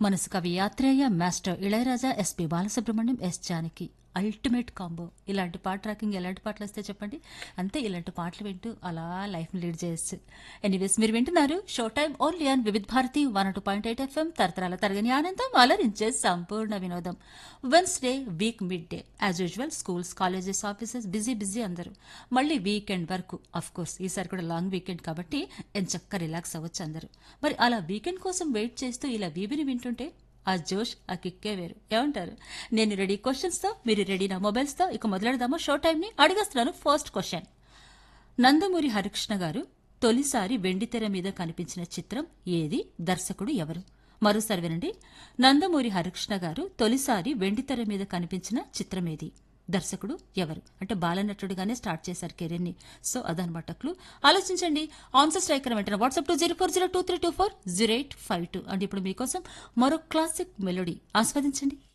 మనసు కవి Atreya master Ilaiyaraaja S P Balasubrahmanyam S Janaki ultimate combo ఇలాంటి పాట ట్రాకింగ్ ఎలాంటి పాటలు వస్తే చెప్పండి అంతే ఇలాంటి పాటలు వింటూ అలా లైఫ్ లీడ్ చేయొచ్చు ఎనీవేస్ మీరు వింటున్నారు show time only on Vividh Bharati one two point eight FM తరతరాల తరగని ఆనందం అలరించే సంపూర్ణ వినోదం Wednesday week midday as usual schools colleges offices busy busy అందరూ మళ్ళీ వీకెండ్ వరకు అఫ్ కోర్స్ ఈసారి కూడా లాంగ్ వీకెండ్ కాబట్టి ఎంచక్క రిలాక్స్ అవ్వచ్చు అందరూ మరి అలా వీకెండ్ కోసం వెయిట్ చేస్తూ ఇలా వీబిని వింటుంటే ఆ జోష్ ఆ కిక్కే వేరు ఏమంటారు నేను రెడీ క్వశ్చన్స్తో మీరు రెడీ నా మొబైల్స్తో ఇక మొదలెడదామా షో టైంని అడిగేస్తున్నాను ఫస్ట్ క్వశ్చన్ నందమూరి హరికృష్ణ గారు తొలిసారి వెండితెర మీద కనిపించిన చిత్రం ఏది దర్శకుడు ఎవరు మరోసారి వినండి నందమూరి హరికృష్ణ గారు తొలిసారి వెండితెర మీద కనిపించిన చిత్రం ఏది దర్శకుడు ఎవరు అంటే బాలనటుడుగానే స్టార్ట్ చేశారు కెరీర్ ని సో అదనమాట క్లూ ఆలోచించండి ఆన్సర్ స్ట్రైకర్ వెంటనే WhatsApp two zero four zero two three two four zero eight five two and ఇప్పుడు మీకోసం మరో క్లాసిక్ మెలోడీ ఆస్వాదించండి